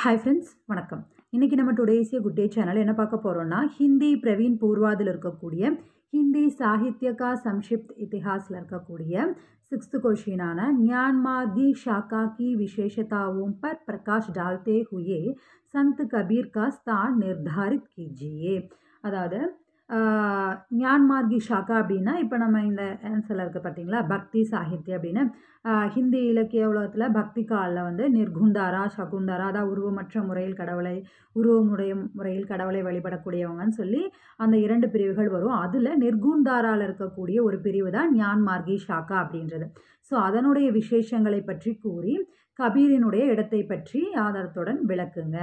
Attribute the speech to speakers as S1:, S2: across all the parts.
S1: hi friends வணக்கம் இன்றைக்கி நம்ம டுடேஸிய குட் டே சேனல் என்ன பார்க்க போகிறோம்னா ஹிந்தி பிரவீன் பூர்வாதில் இருக்கக்கூடிய ஹிந்தி சாகித்யகா சம்ஷிப்த் இतिहासல இருக்கக்கூடிய சிக்ஸ்த் கொஷினான ஞான்மார்கி ஷாக்கா की विशेषताओं पर प्रकाश डालते हुए संत कबीर का स्थान निर्धारित कीजिए அதாவது ஆஹ், ஞான்மார்கி ஷாக்கா அப்படின்னா இப்போ நம்ம இந்த ஆன்சரில் இருக்குது பார்த்தீங்களா பக்தி சாகித்யம் அப்படின்னு ஆஹ், ஹிந்தி இலக்கிய உலகத்தில் பக்தி காலில் வந்து நிர்குந்தாரா சகுந்தாரா அதாவது உருவமற்ற முறையில் கடவுளை உருவமுடைய முறையில் கடவுளை வழிபடக்கூடியவங்கன்னு சொல்லி அந்த இரண்டு பிரிவுகள் வரும் அதில் நிர்குந்தாரால இருக்கக்கூடிய ஒரு பிரிவு தான் ஞான்மார்கி ஷாக்கா அப்படின்றது ஸோ அதனுடைய விசேஷங்களை பற்றி கூறி கபீரினுடைய இடத்தை பற்றி ஆதாரத்துடன் விளக்குங்க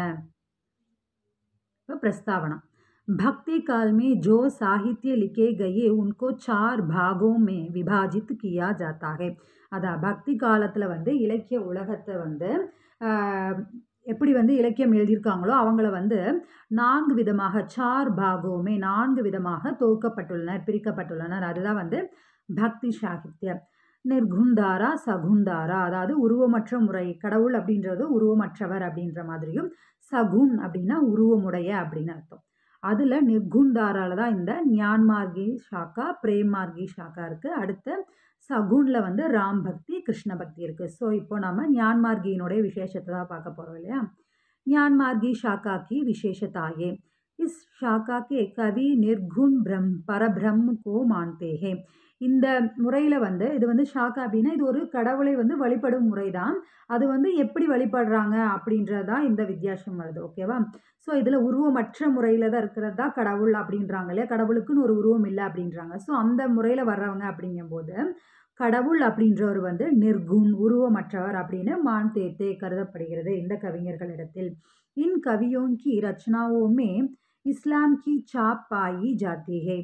S1: இப்போ प्रस्तावना भक्ति काल में जो साहित्य लिखे गए उनको चार भागों में विभाजित किया जाता है அதான் பக்தி காலத்தில் வந்து இலக்கிய உலகத்தை வந்து ஆஹ், எப்படி வந்து இலக்கியம் எழுதியிருக்காங்களோ அவங்கள வந்து நான்கு விதமாக சார் பாகோமே நான்கு விதமாக தொகுக்கப்பட்டுள்ளனர் பிரிக்கப்பட்டுள்ளனர் அதுதான் வந்து பக்தி சாகித்யம் நிர்குந்தாரா சகுந்தாரா அதாவது உருவமற்ற முறை கடவுள் அப்படின்றது உருவமற்றவர் அப்படின்ற மாதிரியும் சகுன் அப்படின்னா உருவமுடைய அப்படின்னு அர்த்தம் அதில் நிர்குந்தாரால தான் இந்த ஞான்மார்கி ஷாக்கா பிரேமார்கி ஷாக்கா இருக்குது அடுத்து சகுனில் வந்து ராம் பக்தி கிருஷ்ண பக்தி இருக்குது ஸோ இப்போ நம்ம ஞான்மார்கியினுடைய விசேஷத்தை தான் பார்க்க போகிறோம் இல்லையா ஞான்மார்கி ஷாக்கா की विशेषता ये इस शाखा के कवि निर्गुण ब्रह्म परब्रह्म को मानते हैं இந்த முறையில் வந்து இது வந்து ஷாக்கா அப்படின்னா இது ஒரு கடவுளை வந்து வழிபடும் முறை தான் அது வந்து எப்படி வழிபடுறாங்க அப்படின்றது தான் இந்த வித்தியாசம் வருது ஓகேவா ஸோ இதில் உருவமற்ற முறையில் தான் இருக்கிறது தான் கடவுள் அப்படின்றாங்க இல்லையா கடவுளுக்குன்னு ஒரு உருவம் இல்லை அப்படின்றாங்க ஸோ அந்த முறையில் வர்றவங்க அப்படிங்கும்போது கடவுள் அப்படின்றவர் வந்து நிர்குண் உருவமற்றவர் அப்படின்னு மான் தேத்தே கருதப்படுகிறது இந்த கவிஞர்களிடத்தில் இன் கவியோं की रचनाओं में इस्लाम की छाप पाई जाती है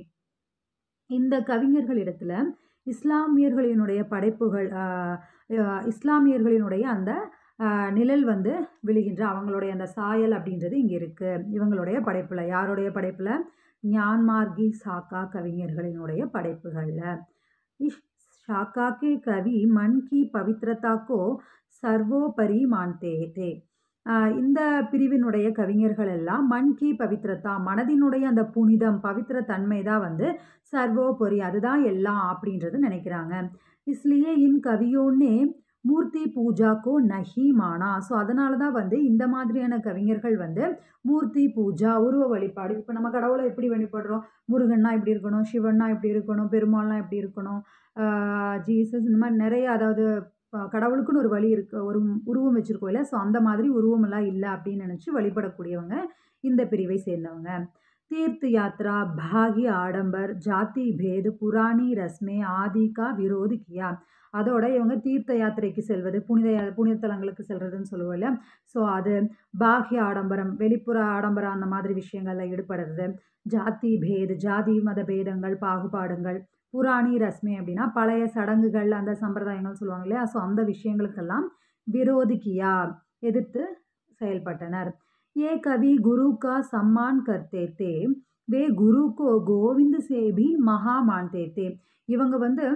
S1: இந்த கவிஞர்களிடத்தில் இஸ்லாமியர்களினுடைய படைப்புகள் ஆஹ், ஆஹ், இஸ்லாமியர்களினுடைய அந்த ஆஹ், நிழல் வந்து விழுகின்ற அவங்களுடைய அந்த சாயல் அப்படின்றது இங்கே இருக்குது இவங்களுடைய படைப்பில் யாருடைய படைப்பில் ஞான்மார்கி சாக்கா கவிஞர்களினுடைய படைப்புகளில் इस शाखा के कवि मन की पवित्रता को सर्वोपरि मानते थे ஆஹ் இந்த பிரிவினுடைய கவிஞர்கள் எல்லாம் மன் கி பவித்ரதா மனதினுடைய அந்த புனிதம் பவித்திர தன்மை தான் வந்து சர்வோபரி அதுதான் எல்லாம் அப்படின்றது நினைக்கிறாங்க இஸ்லியே இன் கவியோன்னே மூர்த்தி பூஜாக்கோ நஹி மானா ஸோ அதனால தான் வந்து இந்த மாதிரியான கவிஞர்கள் வந்து மூர்த்தி பூஜா உருவ வழிபாடு இப்போ நம்ம கடவுளை எப்படி வழிபடுறோம் முருகன்னா இப்படி இருக்கணும் சிவன்னா இப்படி இருக்கணும் பெருமாள்னா இப்படி இருக்கணும் ஆஹ் ஜீசஸ் இந்த மாதிரி நிறைய அதாவது ப- கடவுளுக்குன்னு ஒரு வழி இருக்கு ஒரு உருவம் வச்சிருக்கோம் இல்லை ஸோ அந்த மாதிரி உருவமெல்லாம் இல்லை அப்படின்னு நினச்சி வழிபடக்கூடியவங்க இந்த பிரிவை சேர்ந்தவங்க தீர்த்த யாத்ரா பாகிய ஆடம்பர் ஜாதி பேது புராணி ரஸ்மே ஆதிகா விரோதி கியா அதோட இவங்க தீர்த்த யாத்திரைக்கு செல்வது புனித யா- புனித தலங்களுக்கு செல்றதுன்னு சொல்லுவோம் இல்லையா ஸோ அது பாகிய ஆடம்பரம் வெளிப்புற ஆடம்பரம் அந்த மாதிரி விஷயங்களில் ஈடுபடுறது ஜாதி பேது ஜாதி மத பேதங்கள் பாகுபாடுங்கள் புராணி ரஸ்மே அப்படின்னா பழைய சடங்குகள் அந்த சம்பிரதாயங்கள் சொல்லுவாங்க இல்லையா ஸோ அந்த விஷயங்களுக்கெல்லாம் விரோதிக்கியா எதிர்த்து செயல்பட்டனர் ஏ கவி குரு கா சம்மான் கர்த்தே தே வே குரு கோ கோவிந்த் சே பி மகா மான்தே தே இவங்க வந்து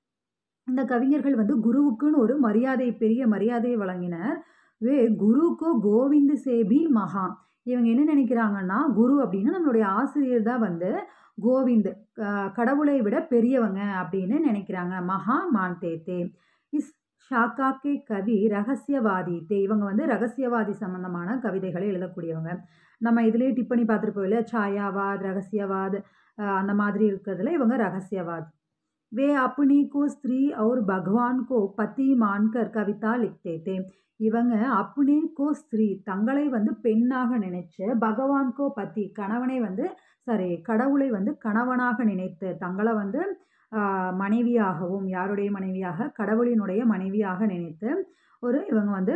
S1: இந்த கவிஞர்கள் வந்து குருவுக்குன்னு ஒரு மரியாதை பெரிய மரியாதையை வழங்கினர் வே குருக்கோ கோவிந்த் சேபி மகா இவங்க என்ன நினைக்கிறாங்கன்னா குரு அப்படின்னா நம்மளுடைய ஆசிரியர் தான் வந்து கோவிந்த் க- கடவுளை விட பெரியவங்க அப்படின்னு நினைக்கிறாங்க மகா மான்தே தே இஸ் ஷாக்கா கே கவி ரகசியவாதி தே இவங்க வந்து ரகசியவாதி சம்பந்தமான கவிதைகளை எழுதக்கூடியவங்க நம்ம இதுலேயே டிப்பணி பார்த்துருப்போம் இல்லையா சாயாவாத் ரகசியவாத் அஹ் அந்த மாதிரி இருக்கிறதுல இவங்க ரகசியவாத் वे अपनी को स्त्री और भगवान को पति मानकर कविता लिखते थे இவங்க அப்னே கோ ஸ்திரீ தங்களை வந்து பெண்ணாக நினைச்சு பகவான் கோ பதி கணவனை வந்து சாரி கடவுளை வந்து கணவனாக நினைத்து தங்களை வந்து ஆஹ், மனைவியாகவும் யாருடைய மனைவியாக கடவுளினுடைய மனைவியாக நினைத்து ஒரு இவங்க வந்து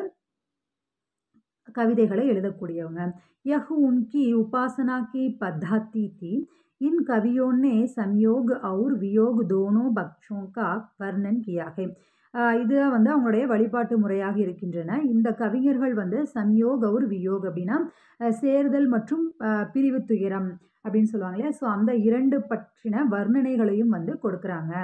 S1: கவிதைகளை எழுதக்கூடியவங்க यह उनकी उपासना की पद्धति थी इन कवियों ने संयोग और वियोग दोनों पक्षों का वर्णन किया है ஆஹ் இதுதான் வந்து அவங்களுடைய வழிபாட்டு முறையாக இருக்கின்றன இந்த கவிஞர்கள் வந்து சம்யோக் ஒரு வியோக் அப்படின்னா அஹ் சேர்தல் மற்றும் ஆஹ் பிரிவு துயரம் அப்படின்னு சொல்லுவாங்க இல்லையா ஸோ அந்த இரண்டு பற்றின வர்ணனைகளையும் வந்து கொடுக்குறாங்க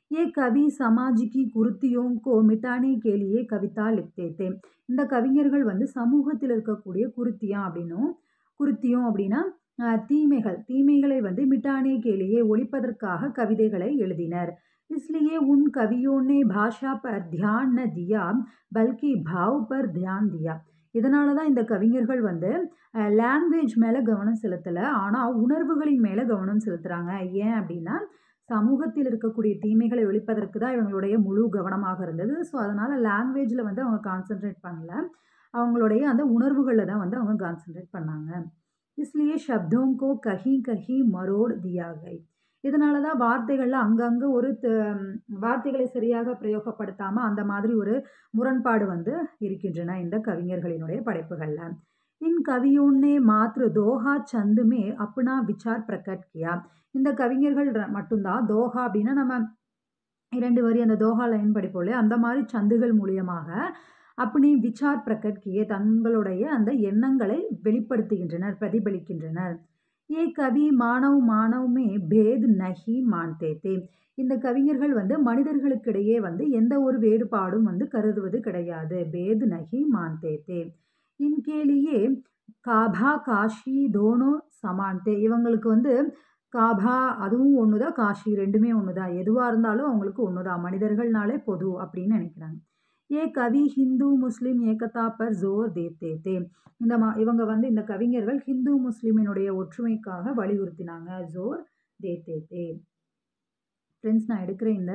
S1: ये कवि समाज की कुर्तियों को मिटाने के लिए कविता लिखते थे இந்த கவிஞர்கள் வந்து சமூகத்தில் இருக்கக்கூடிய குருத்தியம் அப்படின்னும் குருத்தியம் அப்படின்னா அஹ், தீமைகள் தீமைகளை வந்து மிட்டானே கேலியே ஒழிப்பதற்காக கவிதைகளை எழுதினர் इसलिए उन कवियों ने भाषा पर ध्यान न दिया बल्कि भाव पर ध्यान दिया இதனால தான் இந்த கவிஞர்கள் வந்து லாங்குவேஜ் மேலே கவனம் செலுத்தலை ஆனால் உணர்வுகளின் மேலே கவனம் செலுத்துகிறாங்க ஏன் அப்படின்னா சமூகத்தில் இருக்கக்கூடிய தீமைகளை ஒழிப்பதற்கு தான் இவங்களுடைய முழு கவனமாக இருந்தது ஸோ அதனால் லாங்குவேஜில் வந்து அவங்க கான்சென்ட்ரேட் பண்ணல அவங்களுடைய அந்த உணர்வுகளில் தான் வந்து அவங்க கான்சென்ட்ரேட் பண்ணாங்க इसलिए शब्दों को कहीं कहीं मरोड़ दिया गई இதனால தான் வார்த்தைகளில் அங்கங்கே ஒரு த- வார்த்தைகளை சரியாக பிரயோகப்படுத்தாமல் அந்த மாதிரி ஒரு முரண்பாடு வந்து இருக்கின்றன இந்த கவிஞர்களினுடைய படைப்புகளில் இன் கவியோன்னே மாத்திர தோஹா சந்துமே அப்புனா விசார் பிரகட் கியா இந்த கவிஞர்கள் ர- மட்டும்தான் தோஹா அப்படின்னா நம்ம இரண்டு வரி அந்த தோஹா லைன் படிப்போம் இல்லையா அந்த மாதிரி சந்துகள் மூலியமாக அப்படி விசார் பிரகட் கியே தங்களுடைய அந்த எண்ணங்களை வெளிப்படுத்துகின்றனர் பிரதிபலிக்கின்றனர் ஏ கவி மானவ் மானவ்மே பேத் நஹி மான்தே தே இந்த கவிஞர்கள் வந்து மனிதர்களுக்கிடையே வந்து எந்த ஒரு வேறுபாடும் வந்து கருதுவது கிடையாது பேத் நஹி மான்தே தே இன்கேலியே காபா காஷி தோனோ சமான்தே இவங்களுக்கு வந்து காபா அதுவும் ஒன்று தான் காஷி ரெண்டுமே ஒன்று தான் எதுவாக இருந்தாலும் அவங்களுக்கு ஒன்று தான் மனிதர்கள்னாலே பொது அப்படின்னு நினைக்கிறாங்க ஏ கவி ஹிந்து முஸ்லீம் ஏகதா பர் ஜோர் தேத்தே தே இந்த மா இவங்க வந்து இந்த கவிஞர்கள் ஹிந்து முஸ்லீமினுடைய ஒற்றுமைக்காக வலியுறுத்தினாங்க ஜோர் தேத்தே தே ஃப்ரெண்ட்ஸ் நான் எடுக்கிற இந்த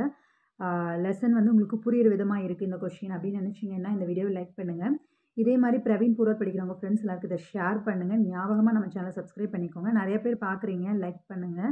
S1: லெசன் வந்து உங்களுக்கு புரியிற விதமாக இருக்குது இந்த கொஷின் அப்படின்னு நினச்சிங்கன்னா இந்த வீடியோவை லைக் பண்ணுங்கள் இதே மாதிரி பிரவீன் பூரத் படிக்கிறவங்க ஃப்ரெண்ட்ஸ் எல்லாருக்கும் இதை ஷேர் பண்ணுங்கள் ஞாபகமாக நம்ம சேனலை சப்ஸ்கிரைப் பண்ணிக்கோங்க நிறைய பேர் பார்க்குறீங்க லைக் பண்ணுங்கள்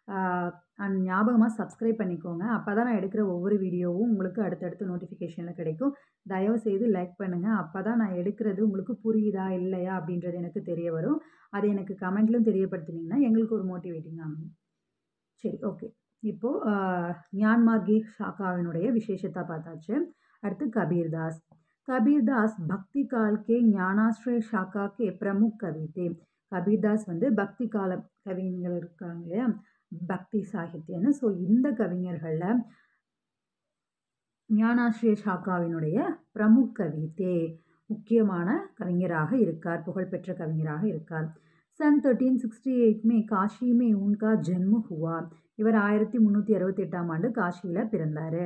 S1: அண்ட் ஞாபகமாக சப்ஸ்கிரைப் பண்ணிக்கோங்க அப்போ தான் நான் எடுக்கிற ஒவ்வொரு வீடியோவும் உங்களுக்கு அடுத்தடுத்து நோட்டிஃபிகேஷனில் கிடைக்கும் தயவு செய்து லைக் பண்ணுங்கள் அப்போ தான் நான் எடுக்கிறது உங்களுக்கு புரியுதா இல்லையா அப்படின்றது எனக்கு தெரிய வரும் அதை எனக்கு கமெண்ட்லையும் தெரியப்படுத்தினீங்கன்னா எங்களுக்கு ஒரு மோட்டிவேட்டிங்காக அமையும் சரி ஓகே இப்போது ஞான்மார்கி ஷாக்காவினுடைய விசேஷத்தை பார்த்தாச்சு அடுத்து கபீர்தாஸ் கபீர்தாஸ் பக்தி கால் கே ஞானாஸ்ரய ஷாக்கா கே பிரமுக் கவி தே கபீர்தாஸ் வந்து பக்தி கால கவிஞர்கள் இருக்காங்க இல்லையா பக்தி சாகித்யன்னு ஸோ இந்த கவிஞர்களில் ஞானாஸ்ரய ஷாக்காவினுடைய பிரமுக் கவி தே முக்கியமான கவிஞராக இருக்கார் புகழ்பெற்ற கவிஞராக இருக்கார் सन 1368 में काशी में उनका जन्म हुआ இவர் ஆயிரத்தி முந்நூற்றி அறுபத்தி எட்டாம் ஆண்டு காஷியில் பிறந்தார்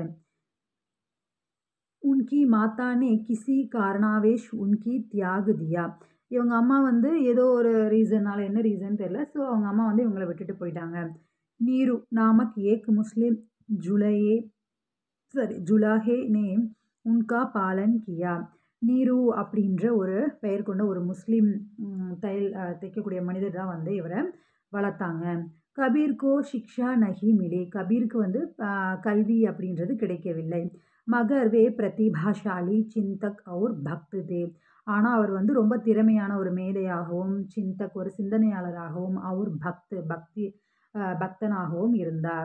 S1: உன்கி மாத்தானே கிசி காரணாவேஷ் உன்கி தியாகு தியா இவங்க அம்மா வந்து ஏதோ ஒரு ரீசனால் என்ன ரீசன் தெரியல ஸோ அவங்க அம்மா வந்து இவங்களை விட்டுட்டு போயிட்டாங்க நீரு நாமக் ஏக் முஸ்லிம் ஜுலையே சரி ஜுலாஹே நே உன்கா பாலன் கியா நீரு அப்படின்ற ஒரு பெயர் கொண்ட ஒரு முஸ்லீம் ம், தையல் அஹ், தைக்கக்கூடிய மனிதர் தான் வந்து இவரை வளர்த்தாங்க கபீர்கோ சிக்ஷா நஹி மிலே கபீருக்கு வந்து அஹ், கல்வி அப்படின்றது கிடைக்கவில்லை மகர் வே பிரதிபாஷாலி சிந்தக் அவுர் பக்த் தேவ் ஆனால் அவர் வந்து ரொம்ப திறமையான ஒரு மேதையாகவும் சிந்தக் ஒரு சிந்தனையாளராகவும் அவர் பக்த் பக்தி அஹ், பக்தனாகவும் இருந்தார்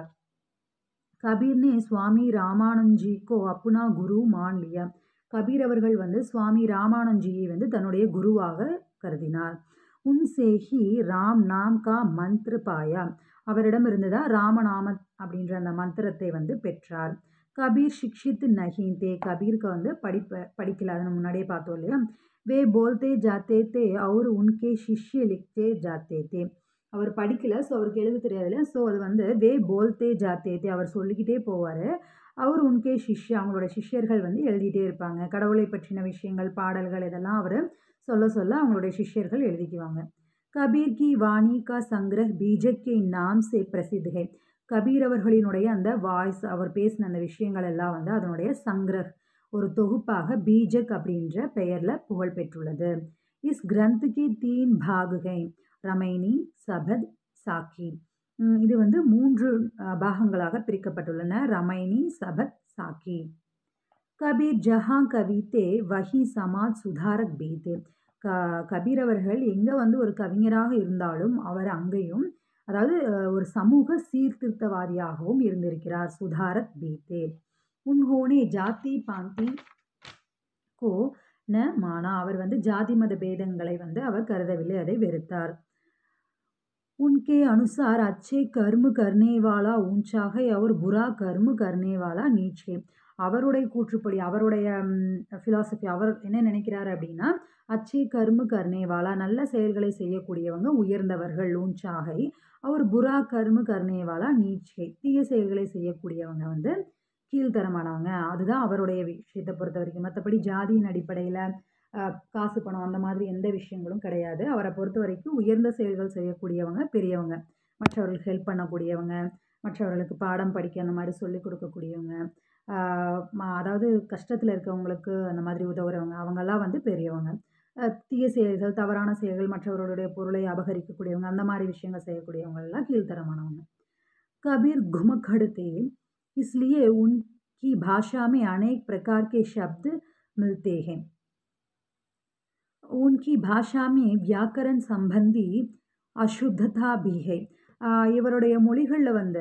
S1: கபீர் ने சுவாமி ராமானந்த் जी को अपना குரு मान लिया கபீர் அவர்கள் வந்து சுவாமி ராமானந்த்ஜியை வந்து தன்னுடைய குருவாக கருதினார் உன்சே ஹி ராம் நாம் கா மந்த்ர பாயா அவரிடமிருந்து தான் ராமநாம அப்படின்ற அந்த மந்திரத்தை வந்து பெற்றார் கபீர் சிக்ஷித் நஹி தே கபீருக்கு வந்து படிப்ப படிக்கல அதை நம்ம முன்னாடியே பார்த்தோம் இல்லையா வே போல்தே ஜாத்தே தே அவர் உன்கே சிஷ்ய லிக்தே ஜாத்தே தே அவர் படிக்கல ஸோ அவருக்கு எழுத தெரியாது இல்லையா ஸோ அது வந்து வே போல்தே ஜாத்தே தே அவர் சொல்லிக்கிட்டே போவார் அவர் உன்கே சிஷ்ய அவங்களோட சிஷ்யர்கள் வந்து எழுதிட்டே இருப்பாங்க கடவுளை பற்றின விஷயங்கள் பாடல்கள் இதெல்லாம் அவர் சொல்ல சொல்ல அவங்களுடைய சிஷ்யர்கள் எழுதிக்குவாங்க கபீர் கி வாணி கா சங்கிரஹ் பீஜக் கே நாம் சே பிரசித் ஹை கபீர் அவர்களினுடைய அந்த வாய்ஸ் அவர் பேசின அந்த விஷயங்கள் எல்லாம் வந்து அதனுடைய சங்கிரஹ் ஒரு தொகுப்பாக பீஜக் அப்படின்ற பெயரில் புகழ் பெற்றுள்ளது இஸ் கிரந்த் கி தீன் பாகுகை ரமைனி சபத் சாக்கி ம், இது வந்து மூன்று அஹ், பாகங்களாக பிரிக்கப்பட்டுள்ளன ரமைனி சபத் சாக்கி கபீர் ஜஹான் கவித்தே வஹி சமாஜ் சுதாரக் பீதே க கபீர் அவர்கள் எங்கே வந்து ஒரு கவிஞராக இருந்தாலும் அவர் அங்கேயும் அதாவது அஹ், ஒரு சமூக சீர்திருத்தவாதியாகவும் இருந்திருக்கிறார் சுதாரக் பீதே உன்ஹோனே ஜாதி பாந்தி கோ ந மானா அவர் வந்து ஜாதி மத பேதங்களை வந்து அவர் கருதவில்லை அதை வெறுத்தார் उनके अनुसार अच्छे कर्म करने वाला ऊंचा है और बुरा कर्म करने वाला नीच है அவருடைய கூற்றுப்படி அவருடைய ஃபிலாசபி அவர் என்ன நினைக்கிறார் அப்படின்னா அச்சே கர்ம கர்ணேவாலா நல்ல செயல்களை செய்யக்கூடியவங்க உயர்ந்தவர்கள் ஊஞ்சாகை அவர் புரா கர்ம கர்ணேவாலா நீச்சை தீய செயல்களை செய்யக்கூடியவங்க வந்து கீழ்த்தரமானவங்க அதுதான் அவருடைய விஷயத்தை பொறுத்த வரைக்கும் மற்றபடி ஜாதியின் அடிப்படையில் காசு பணம் அந்த மாதிரி எந்த விஷயங்களும் கிடையாது அவரை பொறுத்த வரைக்கும் உயர்ந்த செயல்கள் செய்யக்கூடியவங்க பெரியவங்க மற்றவர்களுக்கு ஹெல்ப் பண்ணக்கூடியவங்க மற்றவர்களுக்கு பாடம் படிக்க அந்த மாதிரி சொல்லிக் கொடுக்கக்கூடியவங்க அதாவது கஷ்டத்தில் இருக்கவங்களுக்கு அந்த மாதிரி உதவுறவங்க அவங்கெல்லாம் வந்து பெரியவங்க தீய செயல்கள் தவறான செயல்கள் மற்றவர்களுடைய பொருளை அபகரிக்கக்கூடியவங்க அந்த மாதிரி விஷயங்கள் செய்யக்கூடியவங்க எல்லாம் கீழ்த்தரமானவங்க कबीर घुमक खड़ते इसलिए उनकी भाषा में अनेक प्रकार के शब्द मिलते हैं उनकी भाषा में व्याकरण संबंधी அசுத்ததா பீகை இவருடைய மொழிகளில் வந்து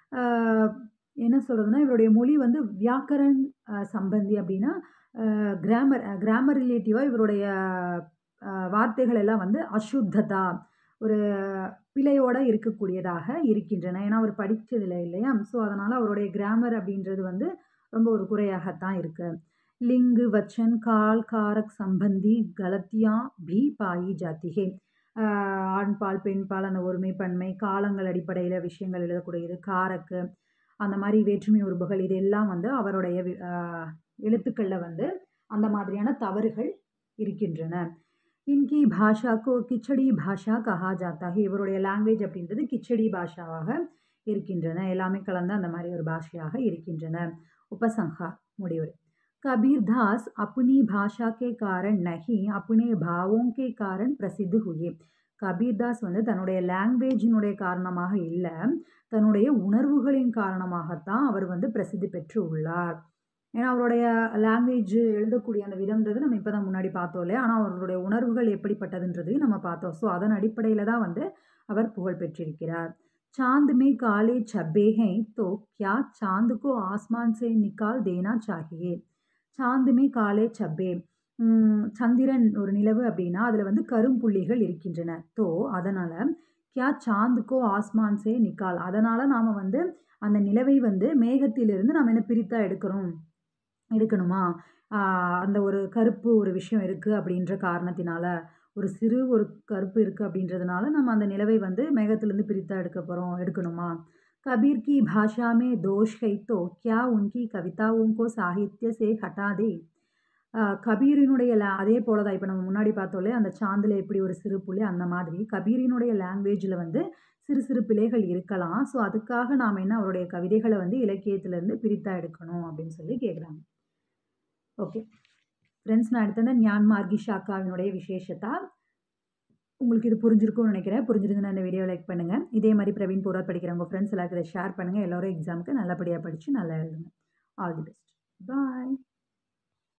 S1: என்ன சொல்கிறதுனா இவருடைய மொழி வந்து வியாக்கரன் சம்பந்தி அப்படின்னா கிராமர் கிராமர் ரிலேட்டிவாக இவருடைய வார்த்தைகள் எல்லாம் வந்து அசுத்ததா ஒரு பிழையோடு இருக்கக்கூடியதாக இருக்கின்றன ஏன்னா அவர் படித்ததில்லை இல்லையா ஸோ அதனால் அவருடைய கிராமர் அப்படின்றது வந்து ரொம்ப ஒரு குறையாகத்தான் இருக்குது லிங்கு வச்சன் கால் காரக் சம்பந்தி கலத்தியா பி பாயி ஜாத்திகே ஆண் பால் பெண் பால் அந்த ஒருமை பன்மை காலங்கள் அடிப்படையில் விஷயங்கள் எழுதக்கூடியது காரக்கு அந்த மாதிரி வேற்றுமை உறுப்புகள் இதெல்லாம் வந்து அவருடைய எழுத்துக்களில் வந்து அந்த மாதிரியான தவறுகள் இருக்கின்றன இன்கி பாஷாக்கோ கிச்சடி பாஷா கஹா ஜாத்தா இவருடைய லாங்குவேஜ் அப்படின்றது கிச்சடி பாஷாவாக இருக்கின்றன எல்லாமே கலந்து அந்த மாதிரி ஒரு பாஷையாக இருக்கின்றன உபசங்கா முடிவு कबीर दास अपनी भाषा के कारण नहीं अपने भावों के कारण प्रसिद्ध हुए கபீர் தாஸ் வந்து தன்னுடைய லாங்குவேஜினுடைய காரணமாக இல்லை தன்னுடைய உணர்வுகளின் காரணமாகத்தான் அவர் வந்து பிரசித்தி பெற்று உள்ளார் ஏன்னா அவருடைய லாங்குவேஜ் எழுதக்கூடிய அந்த விதம்ன்றது நம்ம இப்போ தான் முன்னாடி பார்த்தோம் இல்லையா ஆனால் அவருடைய உணர்வுகள் எப்படிப்பட்டதுன்றதையும் நம்ம பார்த்தோம் ஸோ அதன் அடிப்படையில் தான் வந்து அவர் புகழ் பெற்றிருக்கிறார் चांद में काले छब्बे हैं तो क्या चांद को आसमान से निकाल देना चाहिए சாந்து மே காலே சப்பே சந்திரன் ஒரு நிலவு அப்படின்னா அதில் வந்து கரும்புள்ளிகள் இருக்கின்றன தோ அதனால் கியா சாந்துக்கோ ஆஸ்மான்ஸே நிக்கால் அதனால் நாம் வந்து அந்த நிலவை வந்து மேகத்திலிருந்து நாம் என்ன பிரித்தா எடுக்கிறோம் எடுக்கணுமா அந்த ஒரு கருப்பு ஒரு விஷயம் இருக்குது அப்படின்ற காரணத்தினால ஒரு சிறு ஒரு கருப்பு இருக்குது அப்படின்றதுனால நம்ம அந்த நிலவை வந்து மேகத்திலேருந்து பிரித்தா எடுக்க போகிறோம் எடுக்கணுமா कबीर की भाषा में दोष है तो क्या उनकी कविताओं को साहित्य से हटा दे கபீரினுடைய லே அதே போல தான் இப்போ நம்ம முன்னாடி பார்த்தோம்லே அந்த சாந்தில் எப்படி ஒரு சிறு புள்ளி அந்த மாதிரி கபீரினுடைய லாங்குவேஜில் வந்து சிறு சிறு பிழைகள் இருக்கலாம் ஸோ அதுக்காக நாம் என்ன அவருடைய கவிதைகளை வந்து இலக்கியத்திலேருந்து பிரித்தா எடுக்கணும் அப்படின்னு சொல்லி கேட்குறாங்க ஓகே ஃப்ரெண்ட்ஸ் நான் எடுத்தது ஞான் மார்கி ஷாக்காவினுடைய விசேஷத்தா உங்களுக்கு இது புரிஞ்சிருக்கும்னு நினைக்கிறேன் புரிஞ்சிருந்துன்னா இந்த வீடியோ லைக் பண்ணுங்கள் இதே மாதிரி பிரவீன் பூரா படிக்கிற உங்கள் ஃப்ரெண்ட்ஸ் எல்லாருக்கும் இதை ஷேர் பண்ணுங்கள் எல்லோரும் எக்ஸாமுக்கு நல்லபடியாக படித்து நல்லா எழுதுங்க ஆல் தி பெஸ்ட் பாய்